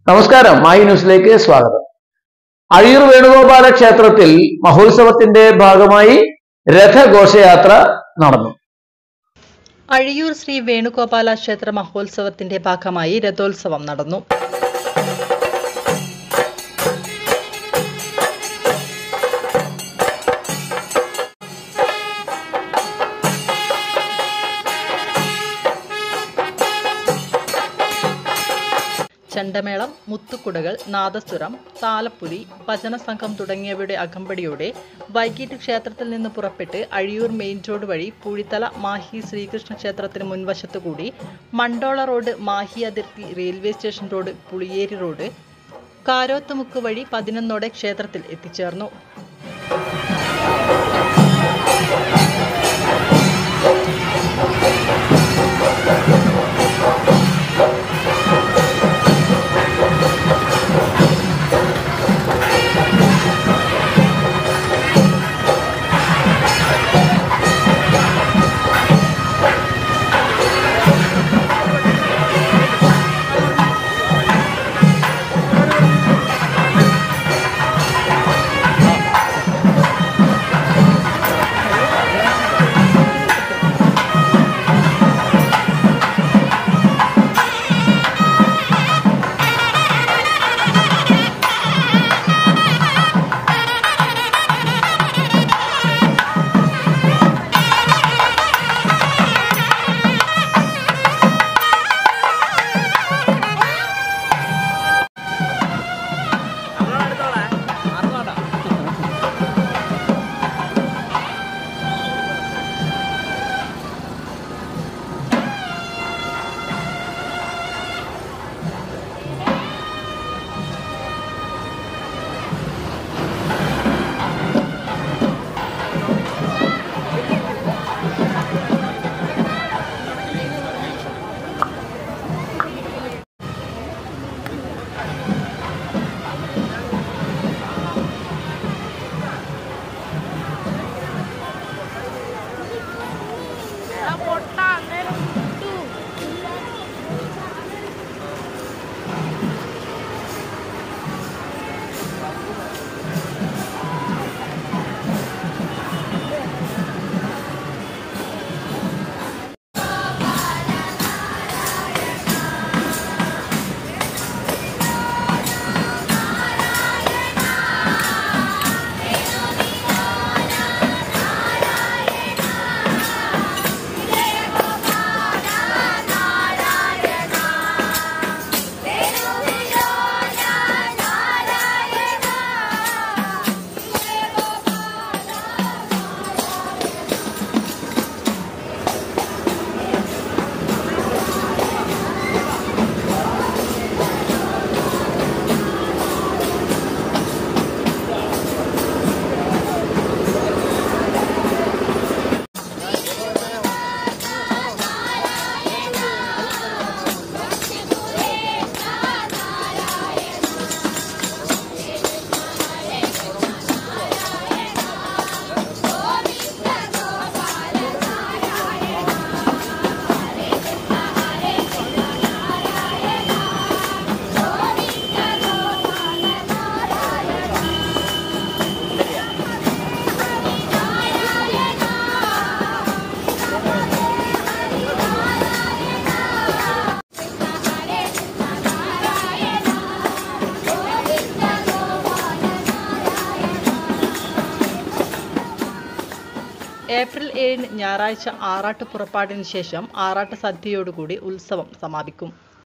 നമസ്കാരം മായി ന്യൂസിലേക്ക് സ്വാഗതം അഴിയൂർ വേണുഗോപാല ക്ഷേത്രത്തിൽ മഹോത്സവത്തിന്റെ ഭാഗമായി രഥഘോഷയാത്ര നടന്നു അഴിയൂർ ശ്രീ വേണുഗോപാല ക്ഷേത്ര മഹോത്സവത്തിന്റെ ഭാഗമായി രഥോത്സവം നടന്നു ചെണ്ടമേളം മുത്തുക്കുടകൾ നാദസ്വരം താലപ്പുലി ഭജന സംഘം തുടങ്ങിയവയുടെ അകമ്പടിയോടെ വൈകിട്ട് ക്ഷേത്രത്തിൽ നിന്ന് പുറപ്പെട്ട് അഴിയൂർ മെയിൻ റോഡ് വഴി പൂഴിത്തല മാഹി ശ്രീകൃഷ്ണ ക്ഷേത്രത്തിന് മുൻവശത്തുകൂടി മണ്ടോള റോഡ് മാഹി അതിർത്തി railway station road Puliyeri road Karothumukku വഴി പതിനൊന്നോടെ ക്ഷേത്രത്തിൽ എത്തിച്ചേർന്നു ഏപ്രിൽ ഏഴിന് ഞായറാഴ്ച ആറാട്ട് പുറപ്പാടിന് ശേഷം ആറാട്ട് സദ്യയോടുകൂടി ഉത്സവം സമാപിക്കും